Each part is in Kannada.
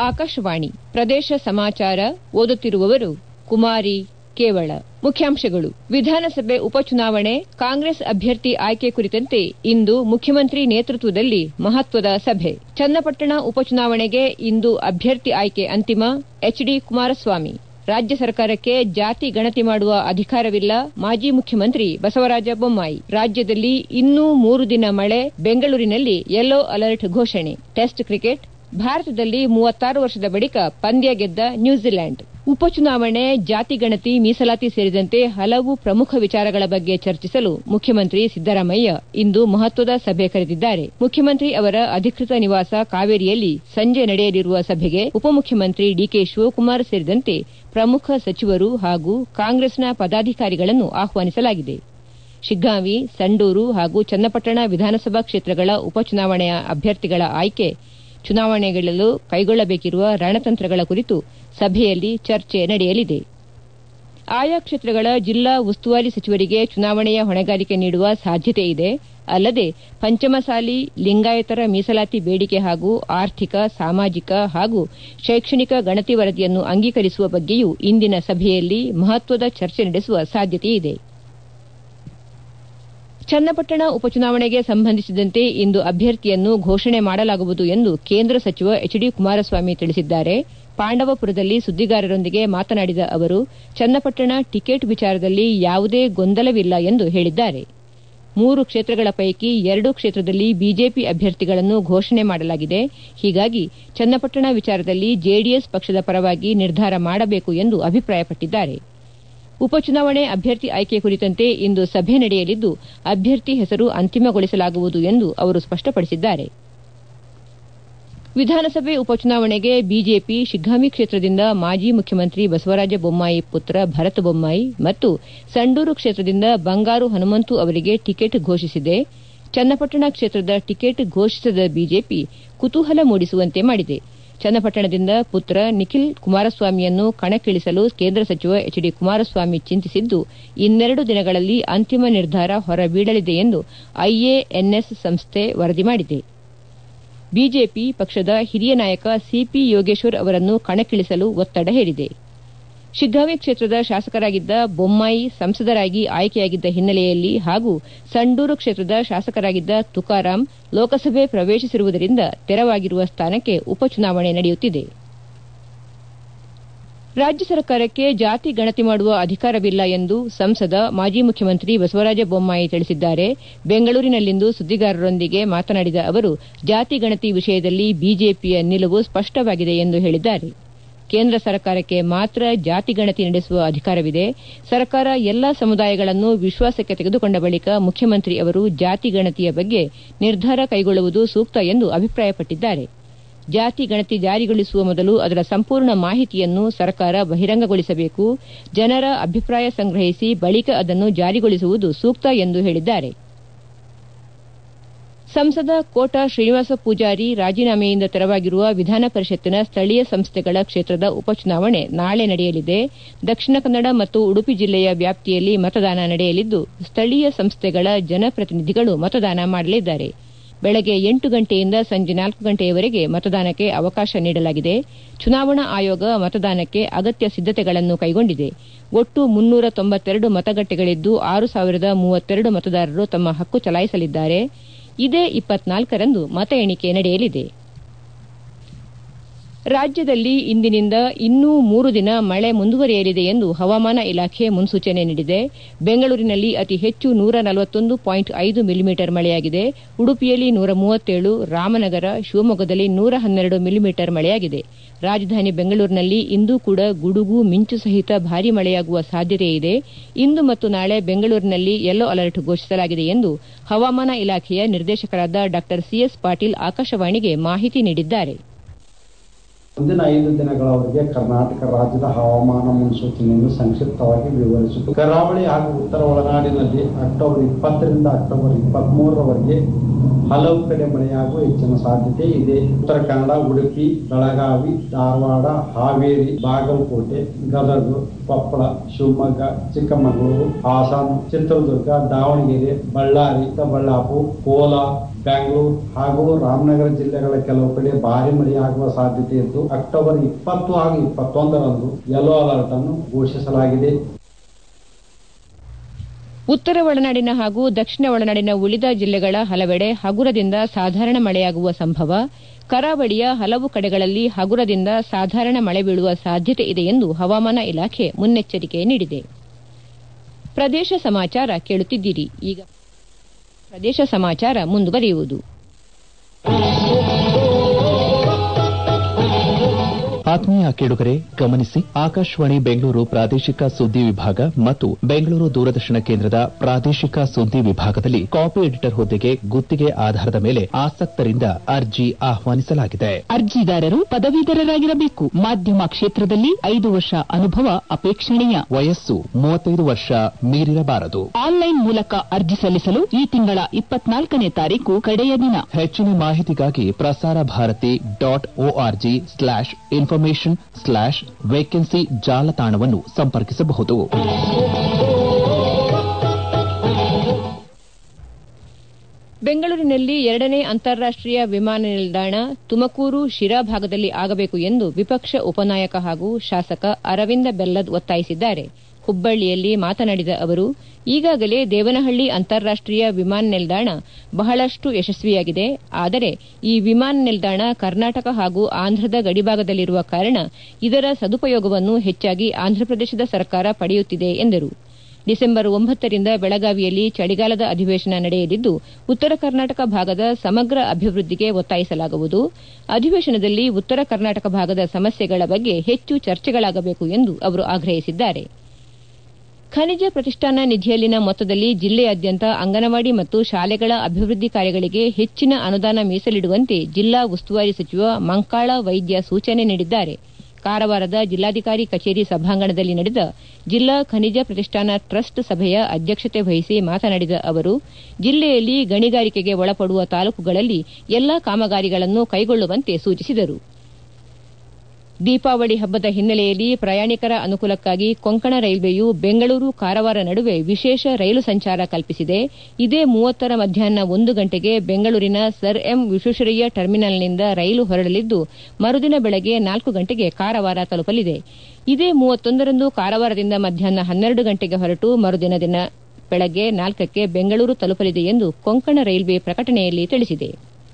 ಆಕಾಶವಾಣಿ ಪ್ರದೇಶ ಸಮಾಚಾರ ಓದುತ್ತಿರುವವರು ಕುಮಾರಿ ಕೇವಳ ಮುಖ್ಯಾಂಶಗಳು ವಿಧಾನಸಭೆ ಉಪಚುನಾವಣೆ ಕಾಂಗ್ರೆಸ್ ಅಭ್ಯರ್ಥಿ ಆಯ್ಕೆ ಕುರಿತಂತೆ ಇಂದು ಮುಖ್ಯಮಂತ್ರಿ ನೇತೃತ್ವದಲ್ಲಿ ಮಹತ್ವದ ಸಭೆ ಚನ್ನಪಟ್ಟಣ ಉಪಚುನಾವಣೆಗೆ ಇಂದು ಅಭ್ಯರ್ಥಿ ಆಯ್ಕೆ ಅಂತಿಮ ಎಚ್ಡಿ ಕುಮಾರಸ್ವಾಮಿ ರಾಜ್ಯ ಸರ್ಕಾರಕ್ಕೆ ಜಾತಿ ಗಣತಿ ಮಾಡುವ ಅಧಿಕಾರವಿಲ್ಲ ಮಾಜಿ ಮುಖ್ಯಮಂತ್ರಿ ಬಸವರಾಜ ಬೊಮ್ಮಾಯಿ ರಾಜ್ಯದಲ್ಲಿ ಇನ್ನೂ ಮೂರು ದಿನ ಮಳೆ ಬೆಂಗಳೂರಿನಲ್ಲಿ ಯೆಲ್ಲೋ ಅಲರ್ಟ್ ಘೋಷಣೆ ಟೆಸ್ಟ್ ಕ್ರಿಕೆಟ್ ಭಾರತದಲ್ಲಿ ಮೂವತ್ತಾರು ವರ್ಷದ ಬಳಿಕ ಪಂದ್ಯ ಗೆದ್ದ ನ್ಯೂಜಿಲೆಂಡ್ ಉಪಚುನಾವಣೆ ಜಾತಿ ಗಣತಿ ಮೀಸಲಾತಿ ಸೇರಿದಂತೆ ಹಲವು ಪ್ರಮುಖ ವಿಚಾರಗಳ ಬಗ್ಗೆ ಚರ್ಚಿಸಲು ಮುಖ್ಯಮಂತ್ರಿ ಸಿದ್ದರಾಮಯ್ಯ ಇಂದು ಮಹತ್ವದ ಸಭೆ ಕರೆದಿದ್ದಾರೆ ಮುಖ್ಯಮಂತ್ರಿ ಅವರ ಅಧಿಕೃತ ನಿವಾಸ ಕಾವೇರಿಯಲ್ಲಿ ಸಂಜೆ ನಡೆಯಲಿರುವ ಸಭೆಗೆ ಉಪಮುಖ್ಯಮಂತ್ರಿ ಡಿಕೆ ಶಿವಕುಮಾರ್ ಸೇರಿದಂತೆ ಪ್ರಮುಖ ಸಚಿವರು ಹಾಗೂ ಕಾಂಗ್ರೆಸ್ನ ಪದಾಧಿಕಾರಿಗಳನ್ನು ಆಹ್ವಾನಿಸಲಾಗಿದೆ ಶಿಗ್ಗಾಂವಿ ಸಂಡೂರು ಹಾಗೂ ಚನ್ನಪಟ್ಟಣ ವಿಧಾನಸಭಾ ಕ್ಷೇತ್ರಗಳ ಉಪಚುನಾವಣೆಯ ಅಭ್ಯರ್ಥಿಗಳ ಆಯ್ಕೆ ಚುನಾವಣೆ ಗೆಲ್ಲಲು ಕೈಗೊಳ್ಳಬೇಕಿರುವ ರಣತಂತ್ರಗಳ ಕುರಿತು ಸಭೆಯಲ್ಲಿ ಚರ್ಚೆ ನಡೆಯಲಿದೆ ಆಯಾ ಕ್ಷೇತ್ರಗಳ ಜಿಲ್ಲಾ ಉಸ್ತುವಾರಿ ಸಚಿವರಿಗೆ ಚುನಾವಣೆಯ ಹೊಣೆಗಾರಿಕೆ ನೀಡುವ ಸಾಧ್ಯತೆ ಇದೆ ಅಲ್ಲದೆ ಪಂಚಮಸಾಲಿ ಲಿಂಗಾಯತರ ಮೀಸಲಾತಿ ಬೇಡಿಕೆ ಹಾಗೂ ಆರ್ಥಿಕ ಸಾಮಾಜಿಕ ಹಾಗೂ ಶೈಕ್ಷಣಿಕ ಗಣತಿ ವರದಿಯನ್ನು ಅಂಗೀಕರಿಸುವ ಬಗ್ಗೆಯೂ ಇಂದಿನ ಸಭೆಯಲ್ಲಿ ಮಹತ್ವದ ಚರ್ಚೆ ನಡೆಸುವ ಸಾಧ್ಯತೆಯಿದೆ ಚನ್ನಪಟ್ಟಣ ಉಪಚುನಾವಣೆಗೆ ಸಂಬಂಧಿಸಿದಂತೆ ಇಂದು ಅಭ್ಯರ್ಥಿಯನ್ನು ಘೋಷಣೆ ಮಾಡಲಾಗುವುದು ಎಂದು ಕೇಂದ್ರ ಸಚಿವ ಎಚ್ ಡಿ ಕುಮಾರಸ್ವಾಮಿ ತಿಳಿಸಿದ್ದಾರೆ ಪಾಂಡವಪುರದಲ್ಲಿ ಸುದ್ದಿಗಾರರೊಂದಿಗೆ ಮಾತನಾಡಿದ ಅವರು ಚನ್ನಪಟ್ಟಣ ಟಿಕೆಟ್ ವಿಚಾರದಲ್ಲಿ ಯಾವುದೇ ಗೊಂದಲವಿಲ್ಲ ಎಂದು ಹೇಳಿದ್ದಾರೆ ಮೂರು ಕ್ಷೇತ್ರಗಳ ಪೈಕಿ ಎರಡು ಕ್ಷೇತ್ರದಲ್ಲಿ ಬಿಜೆಪಿ ಅಭ್ಯರ್ಥಿಗಳನ್ನು ಘೋಷಣೆ ಮಾಡಲಾಗಿದೆ ಹೀಗಾಗಿ ಚನ್ನಪಟ್ಟಣ ವಿಚಾರದಲ್ಲಿ ಜೆಡಿಎಸ್ ಪಕ್ಷದ ಪರವಾಗಿ ನಿರ್ಧಾರ ಮಾಡಬೇಕು ಎಂದು ಅಭಿಪ್ರಾಯಪಟ್ಟಿದ್ದಾರೆ ಉಪಚುನಾವಣೆ ಅಭ್ಯರ್ಥಿ ಆಯ್ಕೆ ಕುರಿತಂತೆ ಇಂದು ಸಭೆ ನಡೆಯಲಿದ್ದು ಅಭ್ಯರ್ಥಿ ಹೆಸರು ಅಂತಿಮಗೊಳಿಸಲಾಗುವುದು ಎಂದು ಅವರು ಸ್ಪಷ್ಟಪಡಿಸಿದ್ದಾರೆ ವಿಧಾನಸಭೆ ಉಪಚುನಾವಣೆಗೆ ಬಿಜೆಪಿ ಶಿಗ್ಗಾಂವಿ ಕ್ಷೇತ್ರದಿಂದ ಮಾಜಿ ಮುಖ್ಯಮಂತ್ರಿ ಬಸವರಾಜ ಬೊಮ್ಮಾಯಿ ಪುತ್ರ ಭರತ ಬೊಮ್ಮಾಯಿ ಮತ್ತು ಸಂಡೂರು ಕ್ಷೇತ್ರದಿಂದ ಬಂಗಾರು ಹನುಮಂತು ಅವರಿಗೆ ಟಿಕೆಟ್ ಘೋಷಿಸಿದೆ ಚನ್ನಪಟ್ಟಣ ಕ್ಷೇತ್ರದ ಟಿಕೆಟ್ ಘೋಷಿಸದ ಬಿಜೆಪಿ ಕುತೂಹಲ ಮೂಡಿಸುವಂತೆ ಮಾಡಿದೆ ಚನ್ನಪಟ್ಟಣದಿಂದ ಪುತ್ರ ನಿಖಿಲ್ ಕುಮಾರಸ್ವಾಮಿಯನ್ನು ಕಣಕ್ಕಿಳಿಸಲು ಕೇಂದ್ರ ಸಚಿವ ಎಚ್ ಡಿ ಕುಮಾರಸ್ವಾಮಿ ಚಿಂತಿಸಿದ್ದು ಇನ್ನೆರಡು ದಿನಗಳಲ್ಲಿ ಅಂತಿಮ ನಿರ್ಧಾರ ಹೊರಬೀಳಲಿದೆ ಎಂದು ಐಎಎನ್ಎಸ್ ಸಂಸ್ಥೆ ವರದಿ ಮಾಡಿದೆ ಬಿಜೆಪಿ ಪಕ್ಷದ ಹಿರಿಯ ನಾಯಕ ಸಿಪಿ ಯೋಗೇಶ್ವರ್ ಅವರನ್ನು ಕಣಕ್ಕಿಳಿಸಲು ಒತ್ತಡ ಹೇರಿದೆ ಶಿಗ್ಗಾಂವಿ ಕ್ಷೇತ್ರದ ಶಾಸಕರಾಗಿದ್ದ ಬೊಮ್ಮಾಯಿ ಸಂಸದರಾಗಿ ಆಯ್ಕೆಯಾಗಿದ್ದ ಹಿನ್ನೆಲೆಯಲ್ಲಿ ಹಾಗೂ ಸಂಡೂರು ಕ್ಷೇತ್ರದ ಶಾಸಕರಾಗಿದ್ದ ತುಕಾರಾಂ ಲೋಕಸಭೆ ಪ್ರವೇಶಿಸಿರುವುದರಿಂದ ತೆರವಾಗಿರುವ ಸ್ಥಾನಕ್ಕೆ ಉಪಚುನಾವಣೆ ನಡೆಯುತ್ತಿದೆ ರಾಜ್ಯ ಸರ್ಕಾರಕ್ಕೆ ಜಾತಿ ಗಣತಿ ಮಾಡುವ ಅಧಿಕಾರವಿಲ್ಲ ಎಂದು ಸಂಸದ ಮಾಜಿ ಮುಖ್ಯಮಂತ್ರಿ ಬಸವರಾಜ ಬೊಮ್ಮಾಯಿ ತಿಳಿಸಿದ್ದಾರೆ ಬೆಂಗಳೂರಿನಲ್ಲಿಂದು ಸುದ್ದಿಗಾರರೊಂದಿಗೆ ಮಾತನಾಡಿದ ಅವರು ಜಾತಿ ಗಣತಿ ವಿಷಯದಲ್ಲಿ ಬಿಜೆಪಿಯ ನಿಲುವು ಸ್ಪಷ್ಟವಾಗಿದೆ ಎಂದು ಹೇಳಿದ್ದಾರೆ ಕೇಂದ್ರ ಸರ್ಕಾರಕ್ಕೆ ಮಾತ್ರ ಜಾತಿ ಗಣತಿ ನಡೆಸುವ ಅಧಿಕಾರವಿದೆ ಸರ್ಕಾರ ಎಲ್ಲಾ ಸಮುದಾಯಗಳನ್ನು ವಿಶ್ವಾಸಕ್ಕೆ ತೆಗೆದುಕೊಂಡ ಬಳಿಕ ಮುಖ್ಯಮಂತ್ರಿ ಅವರು ಜಾತಿ ಗಣತಿಯ ಬಗ್ಗೆ ನಿರ್ಧಾರ ಕೈಗೊಳ್ಳುವುದು ಸೂಕ್ತ ಎಂದು ಅಭಿಪ್ರಾಯಪಟ್ಟಿದ್ದಾರೆ ಜಾತಿ ಗಣತಿ ಜಾರಿಗೊಳಿಸುವ ಮೊದಲು ಅದರ ಸಂಪೂರ್ಣ ಮಾಹಿತಿಯನ್ನು ಸರ್ಕಾರ ಬಹಿರಂಗಗೊಳಿಸಬೇಕು ಜನರ ಅಭಿಪ್ರಾಯ ಸಂಗ್ರಹಿಸಿ ಬಳಿಕ ಅದನ್ನು ಜಾರಿಗೊಳಿಸುವುದು ಸೂಕ್ತ ಎಂದು ಹೇಳಿದ್ದಾರೆ ಸಂಸದ ಕೋಟಾ ಶ್ರೀನಿವಾಸ ಪೂಜಾರಿ ರಾಜೀನಾಮೆಯಿಂದ ತೆರವಾಗಿರುವ ವಿಧಾನ ಪರಿಷತ್ತಿನ ಸ್ಥಳೀಯ ಸಂಸ್ಥೆಗಳ ಕ್ಷೇತ್ರದ ಉಪಚುನಾವಣೆ ನಾಳೆ ನಡೆಯಲಿದೆ ದಕ್ಷಿಣ ಕನ್ನಡ ಮತ್ತು ಉಡುಪಿ ಜಿಲ್ಲೆಯ ವ್ಯಾಪ್ತಿಯಲ್ಲಿ ಮತದಾನ ನಡೆಯಲಿದ್ದು ಸ್ಥಳೀಯ ಸಂಸ್ಥೆಗಳ ಜನಪ್ರತಿನಿಧಿಗಳು ಮತದಾನ ಮಾಡಲಿದ್ದಾರೆ ಬೆಳಗ್ಗೆ ಎಂಟು ಗಂಟೆಯಿಂದ ಸಂಜೆ ನಾಲ್ಕು ಗಂಟೆಯವರೆಗೆ ಮತದಾನಕ್ಕೆ ಅವಕಾಶ ನೀಡಲಾಗಿದೆ ಚುನಾವಣಾ ಆಯೋಗ ಮತದಾನಕ್ಕೆ ಅಗತ್ಯ ಸಿದ್ದತೆಗಳನ್ನು ಕೈಗೊಂಡಿದೆ ಒಟ್ಟು ಮುನ್ನೂರ ತೊಂಬತ್ತೆರಡು ಮತಗಟ್ಟೆಗಳಿದ್ದು ಆರು ಸಾವಿರದ ಮೂವತ್ತೆರಡು ಮತದಾರರು ತಮ್ಮ ಹಕ್ಕು ಚಲಾಯಿಸಲಿದ್ದಾರೆ ಇದೇ ಇಪ್ಪತ್ನಾಲ್ಕರಂದು ಮತ ಎಣಿಕೆ ನಡೆಯಲಿದೆ ರಾಜ್ಯದಲ್ಲಿ ಇಂದಿನಿಂದ ಇನ್ನೂ ಮೂರು ದಿನ ಮಳೆ ಮುಂದುವರಿಯಲಿದೆ ಎಂದು ಹವಾಮಾನ ಇಲಾಖೆ ಮುನ್ಸೂಚನೆ ನೀಡಿದೆ ಬೆಂಗಳೂರಿನಲ್ಲಿ ಅತಿ ಹೆಚ್ಚು ನೂರ ನಲವತ್ತೊಂದು ಪಾಯಿಂಟ್ ಐದು ಮಿಲಿಮೀಟರ್ ಮಳೆಯಾಗಿದೆ ಉಡುಪಿಯಲ್ಲಿ ನೂರ ಮೂವತ್ತೇಳು ರಾಮನಗರ ಶಿವಮೊಗ್ಗದಲ್ಲಿ ನೂರ ಹನ್ನೆರಡು ಮಿಲಿಮೀಟರ್ ಮಳೆಯಾಗಿದೆ ರಾಜಧಾನಿ ಬೆಂಗಳೂರಿನಲ್ಲಿ ಇಂದೂ ಕೂಡ ಗುಡುಗು ಮಿಂಚು ಸಹಿತ ಭಾರೀ ಮಳೆಯಾಗುವ ಸಾಧ್ಯತೆಯಿದೆ ಇಂದು ಮತ್ತು ನಾಳೆ ಬೆಂಗಳೂರಿನಲ್ಲಿ ಯೆಲ್ಲೋ ಅಲರ್ಟ್ ಘೋಷಿಸಲಾಗಿದೆ ಎಂದು ಹವಾಮಾನ ಇಲಾಖೆಯ ನಿರ್ದೇಶಕರಾದ ಡಾ ಸಿಎಸ್ ಪಾಟೀಲ್ ಆಕಾಶವಾಣಿಗೆ ಮಾಹಿತಿ ನೀಡಿದ್ದಾರೆ ಮುಂದಿನ ಐದು ದಿನಗಳವರೆಗೆ ಕರ್ನಾಟಕ ರಾಜ್ಯದ ಹವಾಮಾನ ಮುನ್ಸೂಚನೆಯನ್ನು ಸಂಕ್ಷಿಪ್ತವಾಗಿ ವಿವರಿಸಿತು ಕರಾವಳಿ ಹಾಗೂ ಉತ್ತರ ಒಳನಾಡಿನಲ್ಲಿ ಅಕ್ಟೋಬರ್ ಇಪ್ಪತ್ತರಿಂದ ಅಕ್ಟೋಬರ್ ಇಪ್ಪತ್ಮೂರರವರೆಗೆ ಹಲವು ಕಡೆ ಮಳೆಯಾಗುವ ಹೆಚ್ಚಿನ ಸಾಧ್ಯತೆ ಇದೆ ಉತ್ತರ ಕನ್ನಡ ಉಡುಪಿ ಬೆಳಗಾವಿ ಧಾರವಾಡ ಹಾವೇರಿ ಬಾಗಲಕೋಟೆ ಗದಗ ಕೊಪ್ಪಳ ಶಿವಮೊಗ್ಗ ಚಿಕ್ಕಮಗಳೂರು ಹಾಸನ ಚಿತ್ರದುರ್ಗ ದಾವಣಗೆರೆ ಬಳ್ಳಾರಿ ಚಿಕ್ಕಬಳ್ಳಾಪುರ ಕೋಲಾರ ಬೆಂಗಳೂರು ಹಾಗೂ ರಾಮನಗರ ಜಿಲ್ಲೆಗಳ ಕೆಲವು ಕಡೆ ಭಾರಿ ಮಳೆಯಾಗುವ ಸಾಧ್ಯತೆ ಇದ್ದು ಅಕ್ಟೋಬರ್ ಇಪ್ಪತ್ತು ಹಾಗೂ ಇಪ್ಪತ್ತೊಂದರಂದು ಯೆಲ್ಲೋ ಅಲರ್ಟ್ ಅನ್ನು ಘೋಷಿಸಲಾಗಿದೆ ಉತ್ತರ ಒಳನಾಡಿನ ಹಾಗೂ ದಕ್ಷಿಣ ಒಳನಾಡಿನ ಉಳಿದ ಜಿಲ್ಲೆಗಳ ಹಲವೆಡೆ ಹಗುರದಿಂದ ಸಾಧಾರಣ ಮಳೆಯಾಗುವ ಸಂಭವ ಕರಾವಳಿಯ ಹಲವು ಕಡೆಗಳಲ್ಲಿ ಹಗುರದಿಂದ ಸಾಧಾರಣ ಮಳೆ ಬೀಳುವ ಸಾಧ್ಯತೆ ಇದೆ ಎಂದು ಹವಾಮಾನ ಇಲಾಖೆ ಮುನ್ನೆಚ್ಚರಿಕೆ ನೀಡಿದೆ ಪ್ರದೇಶ ಸಮಾಚಾರ ಕೇಳುತ್ತಿದ್ದೀರಿ ಈಗ ಪ್ರದೇಶ ಸಮಾಚಾರ ಮುಂದುವರಿಯುವುದು ಆತ್ಮೀಯ ಕೇಳುಗರೆ ಗಮನಿಸಿ ಆಕಾಶವಾಣಿ ಬೆಂಗಳೂರು ಪ್ರಾದೇಶಿಕ ಸುದ್ದಿ ವಿಭಾಗ ಮತ್ತು ಬೆಂಗಳೂರು ದೂರದರ್ಶನ ಕೇಂದ್ರದ ಪ್ರಾದೇಶಿಕ ಸುದ್ದಿ ವಿಭಾಗದಲ್ಲಿ ಕಾಪಿ ಎಡಿಟರ್ ಹುದ್ದೆಗೆ ಗುತ್ತಿಗೆ ಆಧಾರದ ಮೇಲೆ ಆಸಕ್ತರಿಂದ ಅರ್ಜಿ ಆಹ್ವಾನಿಸಲಾಗಿದೆ ಅರ್ಜಿದಾರರು ಪದವೀಧರರಾಗಿರಬೇಕು ಮಾಧ್ಯಮ ಕ್ಷೇತ್ರದಲ್ಲಿ ಐದು ವರ್ಷ ಅನುಭವ ಅಪೇಕ್ಷಣೀಯ ವಯಸ್ಸು ಮೂವತ್ತೈದು ವರ್ಷ ಮೀರಿರಬಾರದು ಆನ್ಲೈನ್ ಮೂಲಕ ಅರ್ಜಿ ಸಲ್ಲಿಸಲು ಈ ತಿಂಗಳ ಇಪ್ಪತ್ನಾಲ್ಕನೇ ತಾರೀಕು ಕಡೆಯ ದಿನ ಹೆಚ್ಚಿನ ಮಾಹಿತಿಗಾಗಿ Prasar Bharati dot O R G slash information slash vacancy ಜಾಲತಾಣವನ್ನು ಸಂಪರ್ಕಿಸಬಹುದು ಬೆಂಗಳೂರಿನಲ್ಲಿ ಎರಡನೇ ಅಂತಾರಾಷ್ಟೀಯ ವಿಮಾನ ನಿಲ್ದಾಣ ತುಮಕೂರು ಶಿರಾ ಭಾಗದಲ್ಲಿ ಆಗಬೇಕು ಎಂದು ವಿಪಕ್ಷ ಉಪನಾಯಕ ಹಾಗೂ ಶಾಸಕ ಅರವಿಂದ ಬೆಲ್ಲದ್ ಒತ್ತಾಯಿಸಿದ್ದಾರೆ ಹುಬ್ಬಳ್ಳಿಯಲ್ಲಿ ಮಾತನಾಡಿದ ಅವರು ಈಗಾಗಲೇ ದೇವನಹಳ್ಳಿ ಅಂತಾರಾಷ್ಟೀಯ ವಿಮಾನ ನಿಲ್ದಾಣ ಬಹಳಷ್ಟು ಯಶಸ್ವಿಯಾಗಿದೆ ಆದರೆ ಈ ವಿಮಾನ ನಿಲ್ದಾಣ ಕರ್ನಾಟಕ ಹಾಗೂ ಆಂಧ್ರದ ಗಡಿಭಾಗದಲ್ಲಿರುವ ಕಾರಣ ಇದರ ಸದುಪಯೋಗವನ್ನು ಹೆಚ್ಚಾಗಿ ಆಂಧ್ರಪ್ರದೇಶದ ಸರ್ಕಾರ ಪಡೆಯುತ್ತಿದೆ ಎಂದರು ಡಿಸೆಂಬರ್ ಒಂಬತ್ತರಿಂದ ಬೆಳಗಾವಿಯಲ್ಲಿ ಚಳಿಗಾಲದ ಅಧಿವೇಶನ ನಡೆಯಲಿದ್ದು ಉತ್ತರ ಕರ್ನಾಟಕ ಭಾಗದ ಸಮಗ್ರ ಅಭಿವೃದ್ಧಿಗೆ ಒತ್ತಾಯಿಸಲಾಗುವುದು ಅಧಿವೇಶನದಲ್ಲಿ ಉತ್ತರ ಕರ್ನಾಟಕ ಭಾಗದ ಸಮಸ್ಯೆಗಳ ಬಗ್ಗೆ ಹೆಚ್ಚು ಚರ್ಚೆಗಳಾಗಬೇಕು ಎಂದು ಅವರು ಆಗ್ರಹಿಸಿದ್ದಾರೆ ಖನಿಜ ಪ್ರತಿಷ್ಠಾನ ನಿಧಿಯಲ್ಲಿನ ಮೊತ್ತದಲ್ಲಿ ಜಿಲ್ಲೆಯಾದ್ಯಂತ ಅಂಗನವಾಡಿ ಮತ್ತು ಶಾಲೆಗಳ ಅಭಿವೃದ್ಧಿ ಕಾರ್ಯಗಳಿಗೆ ಹೆಚ್ಚಿನ ಅನುದಾನ ಮೀಸಲಿಡುವಂತೆ ಜಿಲ್ಲಾ ಉಸ್ತುವಾರಿ ಸಚಿವ ಮಂಕಾಳ ವೈದ್ಯ ಸೂಚನೆ ನೀಡಿದ್ದಾರೆ ಕಾರವಾರದ ಜಿಲ್ಲಾಧಿಕಾರಿ ಕಚೇರಿ ಸಭಾಂಗಣದಲ್ಲಿ ನಡೆದ ಜಿಲ್ಲಾ ಖನಿಜ ಪ್ರತಿಷ್ಠಾನ ಟ್ರಸ್ಟ್ ಸಭೆಯ ಅಧ್ಯಕ್ಷತೆ ವಹಿಸಿ ಮಾತನಾಡಿದ ಅವರು ಜಿಲ್ಲೆಯಲ್ಲಿ ಗಣಿಗಾರಿಕೆಗೆ ಒಳಪಡುವ ತಾಲೂಕುಗಳಲ್ಲಿ ಎಲ್ಲಾ ಕಾಮಗಾರಿಗಳನ್ನು ಕೈಗೊಳ್ಳುವಂತೆ ಸೂಚಿಸಿದರು ದೀಪಾವಳಿ ಹಬ್ಬದ ಹಿನ್ನೆಲೆಯಲ್ಲಿ ಪ್ರಯಾಣಿಕರ ಅನುಕೂಲಕ್ಕಾಗಿ ಕೊಂಕಣ ರೈಲ್ವೆಯು ಬೆಂಗಳೂರು ಕಾರವಾರ ನಡುವೆ ವಿಶೇಷ ರೈಲು ಸಂಚಾರ ಕಲ್ಪಿಸಿದೆ ಇದೇ ಮೂವತ್ತರ ಮಧ್ಯಾಹ್ನ ಒಂದು ಗಂಟೆಗೆ ಬೆಂಗಳೂರಿನ ಸರ್ ಎಂ ವಿಶ್ವೇಶ್ವರಯ್ಯ ಟರ್ಮಿನಲ್ನಿಂದ ರೈಲು ಹೊರಡಲಿದ್ದು ಮರುದಿನ ಬೆಳಗ್ಗೆ ನಾಲ್ಕು ಗಂಟೆಗೆ ಕಾರವಾರ ತಲುಪಲಿದೆ ಇದೇ ಮೂವತ್ತೊಂದರಂದು ಕಾರವಾರದಿಂದ ಮಧ್ಯಾಹ್ನ ಹನ್ನೆರಡು ಗಂಟೆಗೆ ಹೊರಟು ಮರುದಿನ ದಿನ ಬೆಳಗ್ಗೆ ನಾಲ್ಕಕ್ಕೆ ಬೆಂಗಳೂರು ತಲುಪಲಿದೆ ಎಂದು ಕೊಂಕಣ ರೈಲ್ವೆ ಪ್ರಕಟಣೆಯಲ್ಲಿ ತಿಳಿಸಿದೆ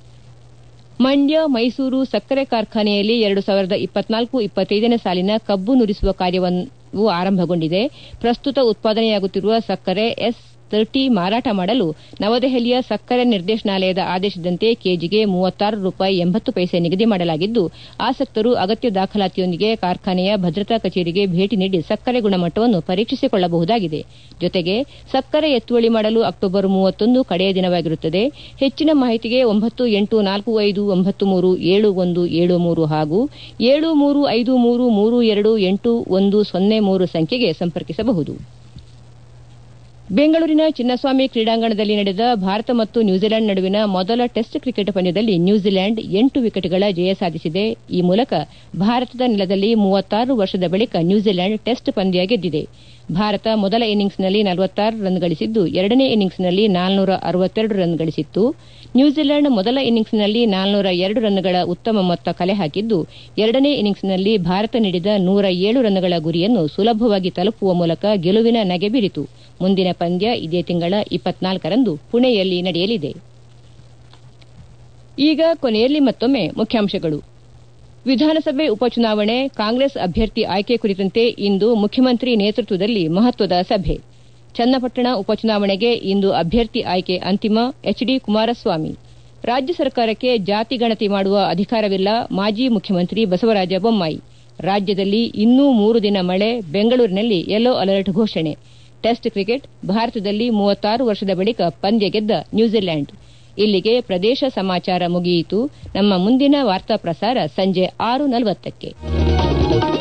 ಮಂಡ್ಯ ಮೈಸೂರು ಸಕ್ಕರೆ ಕಾರ್ಖಾನೆಯಲ್ಲಿ ಎರಡು ಸಾವಿರದ ಇಪ್ಪತ್ನಾಲ್ಕು ಇಪ್ಪತ್ತೈದನೇ ಸಾಲಿನ ಕಬ್ಬು ನುರಿಸುವ ಕಾರ್ಯವು ಆರಂಭಗೊಂಡಿದೆ ಪ್ರಸ್ತುತ ಉತ್ಪಾದನೆಯಾಗುತ್ತಿರುವ ಸಕ್ಕರೆ ಎಸ್ ತರ್ಟಿ ಮಾರಾಟ ಮಾಡಲು ನವದೆಹಲಿಯ ಸಕ್ಕರೆ ನಿರ್ದೇಶನಾಲಯದ ಆದೇಶದಂತೆ ಕೆಜಿಗೆ ಮೂವತ್ತಾರು ರೂಪಾಯಿ ಎಂಬತ್ತು ಪೈಸೆ ನಿಗದಿ ಮಾಡಲಾಗಿದ್ದು ಆಸಕ್ತರು ಅಗತ್ಯ ದಾಖಲಾತಿಯೊಂದಿಗೆ ಕಾರ್ಖಾನೆಯ ಭದ್ರತಾ ಕಚೇರಿಗೆ ಭೇಟಿ ನೀಡಿ ಸಕ್ಕರೆ ಗುಣಮಟ್ಟವನ್ನು ಪರೀಕ್ಷಿಸಿಕೊಳ್ಳಬಹುದಾಗಿದೆ ಜೊತೆಗೆ ಸಕ್ಕರೆ ಎತ್ತುವಳಿ ಮಾಡಲು ಅಕ್ಟೋಬರ್ ಮೂವತ್ತೊಂದು ಕಡೆಯ ದಿನವಾಗಿರುತ್ತದೆ ಹೆಚ್ಚಿನ ಮಾಹಿತಿಗೆ ಒಂಬತ್ತು ಎಂಟು ನಾಲ್ಕು ಐದು ಒಂಬತ್ತು ಮೂರು ಏಳು ಒಂದು ಏಳು ಮೂರು ಹಾಗೂ ಏಳು ಮೂರು ಐದು ಮೂರು ಮೂರು ಎರಡು ಎಂಟು ಒಂದು ಸೊನ್ನೆ ಮೂರು ಸಂಖ್ಯೆಗೆ ಸಂಪರ್ಕಿಸಬಹುದು ಬೆಂಗಳೂರಿನ ಚಿನ್ನಸ್ವಾಮಿ ಕ್ರೀಡಾಂಗಣದಲ್ಲಿ ನಡೆದ ಭಾರತ ಮತ್ತು ನ್ಯೂಜಿಲೆಂಡ್ ನಡುವಿನ ಮೊದಲ ಟೆಸ್ಟ್ ಕ್ರಿಕೆಟ್ ಪಂದ್ಯದಲ್ಲಿ ನ್ಯೂಜಿಲೆಂಡ್ ಎಂಟು ವಿಕೆಟ್ಗಳ ಜಯ ಸಾಧಿಸಿದೆ ಈ ಮೂಲಕ ಭಾರತದ ನೆಲದಲ್ಲಿ ಮೂವತ್ತಾರು ವರ್ಷದ ಬಳಿಕ ನ್ಯೂಜಿಲೆಂಡ್ ಟೆಸ್ಟ್ ಪಂದ್ಯ ಗೆದ್ದಿದೆ ಭಾರತ ಮೊದಲ ಇನ್ನಿಂಗ್ಸ್ನಲ್ಲಿ ನಲವತ್ತಾರು ರನ್ ಗಳಿಸಿದ್ದು ಎರಡನೇ ಇನ್ನಿಂಗ್ಸ್ನಲ್ಲಿ ನಾಲ್ನೂರ ಅರವತ್ತೆರಡು ರನ್ ಗಳಿಸಿತ್ತು ನ್ಯೂಜಿಲೆಂಡ್ ಮೊದಲ ಇನ್ನಿಂಗ್ಸ್ನಲ್ಲಿ ನಾಲ್ನೂರ ಎರಡು ರನ್ಗಳ ಉತ್ತಮ ಮೊತ್ತ ಕಲೆ ಹಾಕಿದ್ದು ಎರಡನೇ ಇನ್ನಿಂಗ್ಸ್ನಲ್ಲಿ ಭಾರತ ನೀಡಿದ ನೂರ ಏಳು ರನ್ಗಳ ಗುರಿಯನ್ನು ಸುಲಭವಾಗಿ ತಲುಪುವ ಮೂಲಕ ಗೆಲುವಿನ ನಗೆ ಬೀರಿತು ಮುಂದಿನ ಪಂದ್ಯ ಇದೇ ತಿಂಗಳ ಇಪ್ಪತ್ನಾಲ್ಕರಂದು ಪುಣೆಯಲ್ಲಿ ನಡೆಯಲಿದೆ ಈಗ ಕೊನೆಯಲ್ಲಿ ಮತ್ತೊಮ್ಮೆ ಮುಖ್ಯಾಂಶಗಳು ವಿಧಾನಸಭೆ ಉಪಚುನಾವಣೆ ಕಾಂಗ್ರೆಸ್ ಅಭ್ಯರ್ಥಿ ಆಯ್ಕೆ ಕುರಿತಂತೆ ಇಂದು ಮುಖ್ಯಮಂತ್ರಿ ನೇತೃತ್ವದಲ್ಲಿ ಮಹತ್ವದ ಸಭೆ ಚನ್ನಪಟ್ಟಣ ಉಪಚುನಾವಣೆಗೆ ಇಂದು ಅಭ್ಯರ್ಥಿ ಆಯ್ಕೆ ಅಂತಿಮ ಎಚ್ಡಿ ಕುಮಾರಸ್ವಾಮಿ ರಾಜ್ಯ ಸರ್ಕಾರಕ್ಕೆ ಜಾತಿ ಗಣತಿ ಮಾಡುವ ಅಧಿಕಾರವಿಲ್ಲ ಮಾಜಿ ಮುಖ್ಯಮಂತ್ರಿ ಬಸವರಾಜ ಬೊಮ್ಮಾಯಿ ರಾಜ್ಯದಲ್ಲಿ ಇನ್ನೂ ಮೂರು ದಿನ ಮಳೆ ಬೆಂಗಳೂರಿನಲ್ಲಿ ಯೆಲ್ಲೋ ಅಲರ್ಟ್ ಘೋಷಣೆ ಟೆಸ್ಟ್ ಕ್ರಿಕೆಟ್ ಭಾರತದಲ್ಲಿ ಮೂವತ್ತಾರು ವರ್ಷದ ಬಳಿಕ ಪಂದ್ಯ ಗೆದ್ದ ನ್ಯೂಜಿಲೆಂಡ್ ಇಲ್ಲಿಗೆ ಪ್ರದೇಶ ಸಮಾಚಾರ ಮುಗಿಯಿತು ನಮ್ಮ ಮುಂದಿನ ವಾರ್ತಾ ಪ್ರಸಾರ ಸಂಜೆ ಆರು ನಲವತ್ತಕ್ಕೆ